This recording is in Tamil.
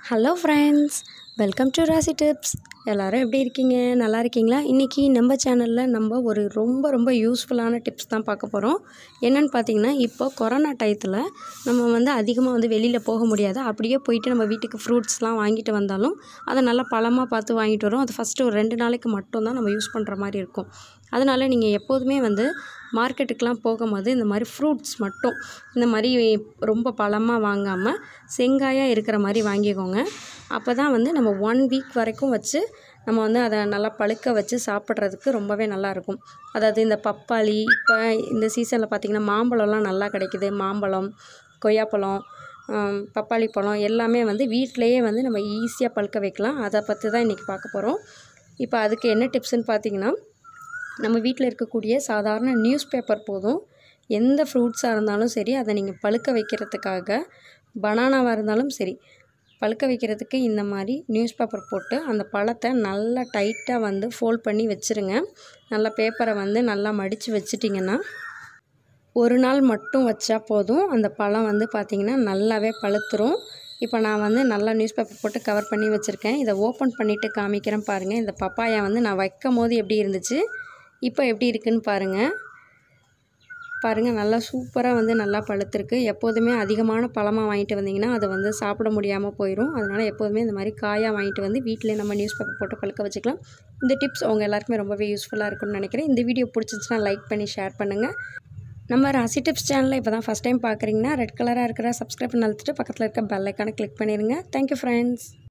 hello friends welcome to Rasi tips எல்லோரும் எப்படி இருக்கீங்க நல்லா இருக்கீங்களா இன்றைக்கி நம்ம சேனலில் நம்ம ஒரு ரொம்ப ரொம்ப யூஸ்ஃபுல்லான டிப்ஸ் தான் பார்க்க போகிறோம் என்னென்னு பார்த்தீங்கன்னா இப்போ கொரோனா டயத்தில் நம்ம வந்து அதிகமாக வந்து வெளியில் போக முடியாது அப்படியே போயிட்டு நம்ம வீட்டுக்கு ஃப்ரூட்ஸ்லாம் வாங்கிட்டு வந்தாலும் அதை நல்லா பழமாக பார்த்து வாங்கிட்டு வரோம் அது ஃபஸ்ட்டு ஒரு ரெண்டு நாளைக்கு மட்டும்தான் நம்ம யூஸ் பண்ணுற மாதிரி இருக்கும் அதனால் நீங்கள் எப்போதுமே வந்து மார்க்கெட்டுக்கெலாம் போகும்போது இந்த மாதிரி ஃப்ரூட்ஸ் மட்டும் இந்த மாதிரி ரொம்ப பழமாக வாங்காமல் செங்காயாக இருக்கிற மாதிரி வாங்கிக்கோங்க அப்போ தான் வந்து நம்ம ஒன் வீக் வரைக்கும் வச்சு நம்ம வந்து அதை நல்லா பழுக்க வச்சு சாப்பிட்றதுக்கு ரொம்பவே நல்லாயிருக்கும் அதாவது இந்த பப்பாளி இப்போ இந்த சீசனில் பார்த்திங்கன்னா மாம்பழம்லாம் நல்லா கிடைக்குது மாம்பழம் கொய்யாப்பழம் ஆம், பப்பாளி பழம் எல்லாமே வந்து வீட்டிலையே வந்து நம்ம ஈஸியாக பழுக்க வைக்கலாம் அதை பற்றி தான் இன்றைக்கி பார்க்க போகிறோம் இப்போ அதுக்கு என்ன டிப்ஸ்னு பார்த்தீங்கன்னா நம்ம வீட்டில் இருக்கக்கூடிய சாதாரண நியூஸ் பேப்பர் போதும் எந்த ஃப்ரூட்ஸாக இருந்தாலும் சரி அதை நீங்கள் பழுக்க வைக்கிறதுக்காக பனானாவாக இருந்தாலும் சரி பழுக்க வைக்கிறதுக்கு இந்த மாதிரி நியூஸ் பேப்பர் போட்டு அந்த பழத்தை நல்லா டைட்டாக வந்து ஃபோல்ட் பண்ணி வச்சுருங்க நல்லா பேப்பரை வந்து நல்லா மடித்து வச்சிட்டிங்கன்னா ஒரு நாள் மட்டும் வச்சா போதும் அந்த பழம் வந்து பார்த்திங்கன்னா நல்லாவே பழுத்துரும் இப்போ நான் வந்து நல்லா நியூஸ் பேப்பர் போட்டு கவர் பண்ணி வச்சுருக்கேன் இதை ஓப்பன் பண்ணிவிட்டு காமிக்கிறேன் பாருங்கள் இந்த பப்பாயா வந்து நான் வைக்கும் போது எப்படி இருந்துச்சு இப்போ எப்படி இருக்குன்னு பாருங்கள் பாருங்கள் நல்லா சூப்பராக வந்து நல்லா பழுத்திருக்கு எப்போதுமே அதிகமான பழமாக வாங்கிட்டு வந்தீங்கன்னா அதை வந்து சாப்பிட முடியாமல் போயிடும் அதனால் எப்போதுமே இந்த மாதிரி காயாக வாங்கிட்டு வந்து வீட்டிலே நம்ம நியூஸ் பேப்பர் போட்டு பழுக்க வச்சுக்கலாம் இந்த டிப்ஸ் அவங்க எல்லாருக்குமே ரொம்பவே யூஸ்ஃபுல்லாக இருக்கும்னு நினைக்கிறேன் இந்த வீடியோ பிடிச்சிருந்துச்சுன்னா லைக் பண்ணி ஷேர் பண்ணுங்கள் நம்ம ராசி டிப்ஸ் சேனலில் இப்போ தான் ஃபஸ்ட் டைம் பார்க்குறீங்கன்னா ரெட் கலராக இருக்கிற சப்ஸ்கிரைப் பண்ணி அழுத்திட்டு பக்கத்தில் இருக்க பெல் ஐக்கானை கிளிக் பண்ணிடுங்க தேங்க்யூ ஃப்ரெண்ட்ஸ்